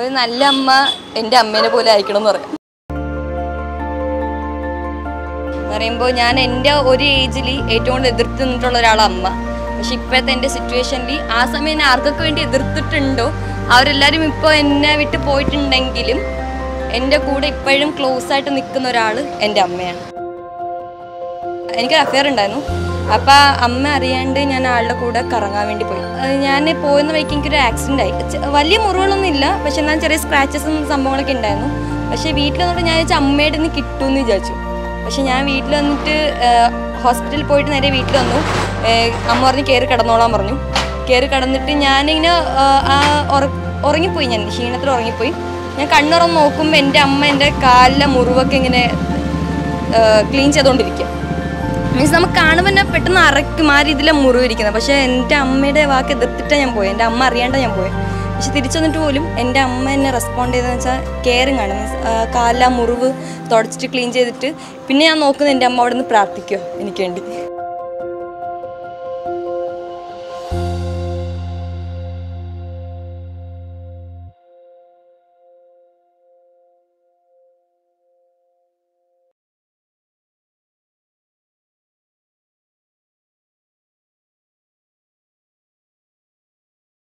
ഒരു നല്ല അമ്മ എൻ്റെ അമ്മേനെ പോലെ ആയിരിക്കണം എന്ന് പറയാം എന്ന് പറയുമ്പോൾ ഞാൻ എൻ്റെ ഒരു ഏജിൽ ഏറ്റവും കൂടുതൽ എതിർത്ത് നിന്നിട്ടുള്ള ഒരാളാണ് അമ്മ പക്ഷെ ഇപ്പോഴത്തെ എൻ്റെ സിറ്റുവേഷനിൽ ആ സമയം എന്നെ ആർക്കൊക്കെ വേണ്ടി എതിർത്തിട്ടുണ്ടോ അവരെല്ലാവരും ഇപ്പോൾ എന്നെ വിട്ട് പോയിട്ടുണ്ടെങ്കിലും എൻ്റെ കൂടെ ഇപ്പോഴും ക്ലോസ് ആയിട്ട് നിൽക്കുന്ന ഒരാൾ എൻ്റെ അമ്മയാണ് എനിക്കൊരു അഫെയർ ഉണ്ടായിരുന്നു അപ്പം അമ്മ അറിയാണ്ട് ഞാൻ ആളുടെ കൂടെ കറങ്ങാൻ വേണ്ടി പോയി അത് ഞാൻ പോകുന്ന വഴിക്ക് എനിക്കൊരു ആക്സിഡൻ്റ് ആയി ചെ- വലിയ മുറിവുകളൊന്നും ഇല്ല പക്ഷെ എന്നാൽ ചെറിയ സ്ക്രാച്ചസും സംഭവങ്ങളൊക്കെ ഉണ്ടായിരുന്നു പക്ഷേ വീട്ടിൽ വന്നിട്ട് ഞാൻ വിചാരിച്ചു അമ്മയുടെ നിന്ന് കിട്ടുമെന്ന് വിചാരിച്ചു പക്ഷെ ഞാൻ വീട്ടിൽ വന്നിട്ട് ഹോസ്പിറ്റലിൽ പോയിട്ട് നേരെ വീട്ടിൽ വന്നു ഏഹ് അമ്മ പറഞ്ഞ് കയറി കിടന്നോളാൻ പറഞ്ഞു കയറി കിടന്നിട്ട് ഞാനിങ്ങനെ ആഹ്, ആ ഉറ- ഉറങ്ങിപ്പോയി ഞാൻ ക്ഷീണത്തിൽ ഉറങ്ങിപ്പോയി ഞാൻ കണ്ണുറന്ന് നോക്കുമ്പോൾ എൻ്റെ അമ്മ എൻ്റെ കാലിലെ മുറിവൊക്കെ ഇങ്ങനെ ക്ലീൻ ചെയ്തുകൊണ്ടിരിക്കുക മീൻസ് നമുക്ക് കാണുമ്പോൾ തന്നെ പെട്ടെന്ന് അറയ്ക്കും ആ രീതിയിലാണ് മുറിവിരിക്കുന്നത് പക്ഷേ എൻ്റെ അമ്മയുടെ വാക്ക് എതിർത്തിട്ടാണ് ഞാൻ പോയത് എൻ്റെ അമ്മ അറിയാണ്ടാണ് ഞാൻ പോയത് പക്ഷെ തിരിച്ചു വന്നിട്ട് പോലും എൻ്റെ അമ്മ എന്നെ റെസ്പോണ്ട് ചെയ്തതെന്ന് വെച്ചാൽ കെയറിങ് ആണ് മീൻസ് കാലിലെ ആ മുറിവ് തുടച്ചിട്ട് ക്ലീൻ ചെയ്തിട്ട് പിന്നെ ഞാൻ നോക്കുന്നത് എൻ്റെ അമ്മ അവിടെ നിന്ന് പ്രാർത്ഥിക്കുക എനിക്ക് വേണ്ടി